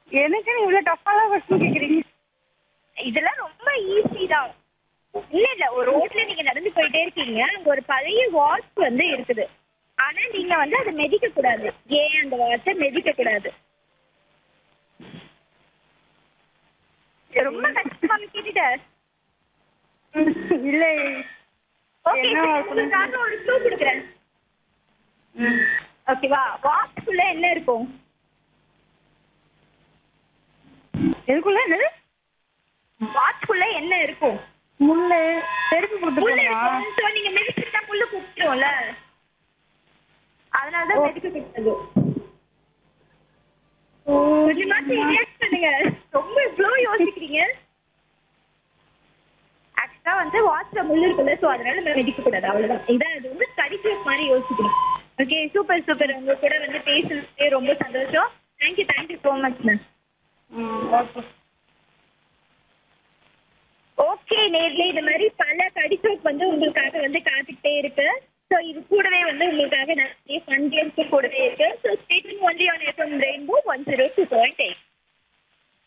எனக்கு இவ்வளவு டஃப்பாலாம் கொஸ்டின் கேக்குறீங்க இதெல்லாம் ரொம்ப ஈஸி தான் இல்ல இல்ல ஒரு ரோட்ல நீங்க நடந்து போயிட்டே இருக்கீங்க அங்க ஒரு பழைய வாட்ச் வந்து இருக்குது ஆனா நீங்க வந்து அதை மிதிக்க கூடாது ஏன் அந்த வாட்சை மிதிக்க கூடாது ரொம்ப கஷ்டமா கேட்டுட்ட இல்ல ஓகே என்ன உங்களுக்காக ஒரு க்ளூ கொடுக்குறேன் ஓகேவா வாட்ச்க்குள்ள என்ன இருக்கும் எதுக்குள்ள என்னது வாட்ச்க்குள்ள என்ன இருக்கும் முள்ளு செருப்பு போட்டு முள்ளு போகணுமா இருக்கும் ஸோ நீங்க மிதிச்சுட்டா முள்ளு குத்துரும்ல அதனால தான் மிதிக்க கொடுத்தது கொஞ்சமாச்சு ரியாக்ட் பண்ணுங்க ரொம்ப இவ்வளோ யோசிக்கிறீங்க ஆக்சுவலா வந்து வாட்ச்ல முள்ளு இருக்குல்ல ஸோ அதனால நம்ம மிதிக்க கூடாது அவ்வளவுதான் இதான் அது வந்து கடிக்கிற மாதிரி யோசிக்கணும் ஓகே சூப்பர் சூப்பர் உங்க கூட வந்து பேசுனதே ரொம்ப சந்தோஷம் thank you thank you so much ma'am okay okay நேர்ல இந்த மாதிரி பல கடிச்சோக் வந்து உங்களுக்காக வந்து காத்துக்கிட்டே இருக்கு ஸோ இது கூடவே வந்து உங்களுக்காக நிறைய ஃபன் கேம்ஸ் கூடவே இருக்கு